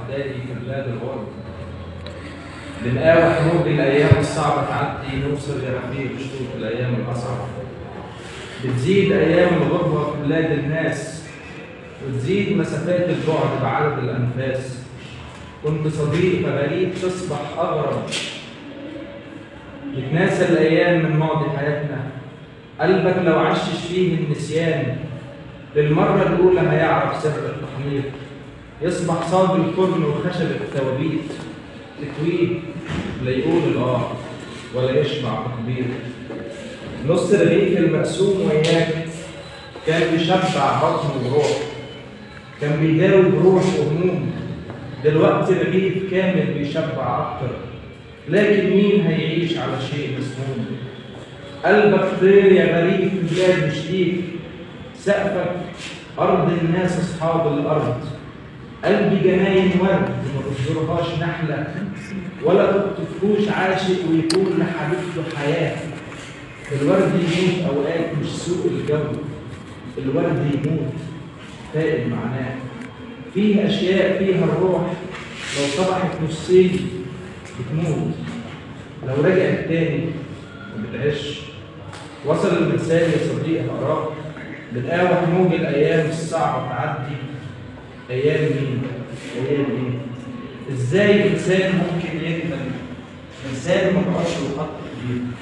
أعدائي كبلاد الغرب بنقاوح موج الأيام الصعبة تعدي نوصل لرفيق شطوط الأيام الأصعب بتزيد أيام الغربة في بلاد الناس وتزيد مسافات البعد بعدد الأنفاس كنت صديق فغريب تصبح أغرب بتناسى الأيام من ماضي حياتنا قلبك لو عشش فيه النسيان للمرة الأولى هيعرف سر التحمير يصبح صاج الفرن وخشب التوابيت تكويه لا يقول الآه ولا يشبع تكبير نص الرغيف المقسوم وياك كان بيشبع بطن وروح كان بيجاوب روح وهموم دلوقتي رغيف كامل بيشبع أكتر لكن مين هيعيش على شيء مسموم قلبك طير يا غريب في بلاد مش ليك سقفك أرض الناس أصحاب الأرض قلبي جناين ورد ما تصدرهاش نحلة ولا تطفوش عاشق ويكون لحبيبته حياة الورد يموت أوقات مش سوء الجو الورد يموت فائد معناه فيه أشياء فيها الروح لو طبحت نصين بتموت لو رجعت تاني ما بتعيش وصل المثال يا صديقي أراك بتقاوح موج الأيام الصعبة تعدي أيام مين؟ أيام مين؟ إزاي إنسان ممكن يندم إنسان ما بقاش له خط كبير